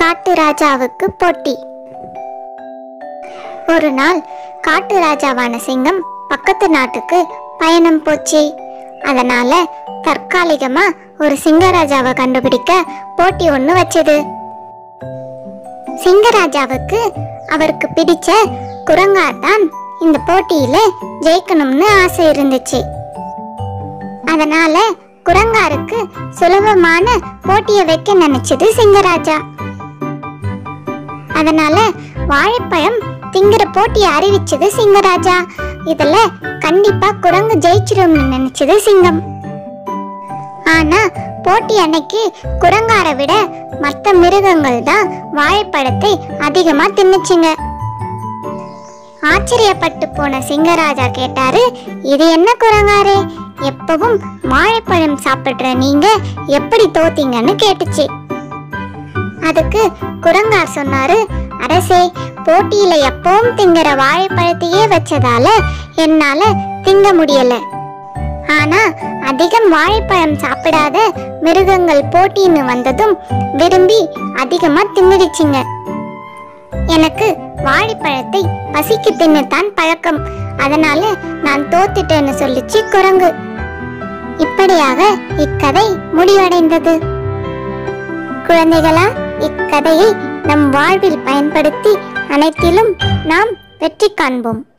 காட்டு ராஜாவுக்கு போட்டி ஒரு நாள் காட்டு ராஜாவான சிங்கம் பக்கத்து நாட்டுக்கு பயணம் போச்சு அதனால தற்காலிகமா ஒரு சிங்கராஜாவை கண்டுபிடிக்க போட்டி ஒண்ணு வச்சது சிங்கராஜாவுக்கு அவருக்கு பிடிச்ச குரங்கார் தான் இந்த போட்டியில ஜெயிக்கணும்னு ஆசை இருந்துச்சு அதனால குரங்காருக்கு சுலபமான போட்டியை வைக்க நினைச்சது சிங்கராஜா அதனால வாழைப்பழம் திங்கிற போட்டியை அறிவிச்சது சிங்கராஜா இதுல கண்டிப்பா குரங்கு ஜெயிச்சிரும்னு நினைச்சது சிங்கம் ஆனா போட்டி அன்னைக்கு குரங்காரை விட மற்ற மிருகங்கள் தான் வாழைப்பழத்தை அதிகமா தின்னுச்சுங்க ஆச்சரியப்பட்டு போன சிங்கராஜா கேட்டாரு இது என்ன குரங்காரே எப்பவும் வாழைப்பழம் சாப்பிடுற நீங்க எப்படி தோத்தீங்கன்னு கேட்டுச்சு அதுக்கு குரங்கார் சொன்னாரு அரசே போட்டியில எப்பவும் திங்கிற வாழைப்பழத்தையே வச்சதால என்னால திங்க முடியல ஆனா அதிகம் வாழைப்பழம் சாப்பிடாத மிருகங்கள் போட்டின்னு வந்ததும் விரும்பி அதிகமா தின்னுடுச்சுங்க எனக்கு வாழைப்பழத்தை பசிக்கு தின்னுத்தான் பழக்கம் அதனால நான் தோத்துட்டேன்னு சொல்லிச்சு குரங்கு இப்படியாக இக்கதை முடிவடைந்தது குழந்தைகளா இக்கதையை நம் வாழ்வில் பயன்படுத்தி அனைத்திலும் நாம் வெற்றி காண்போம்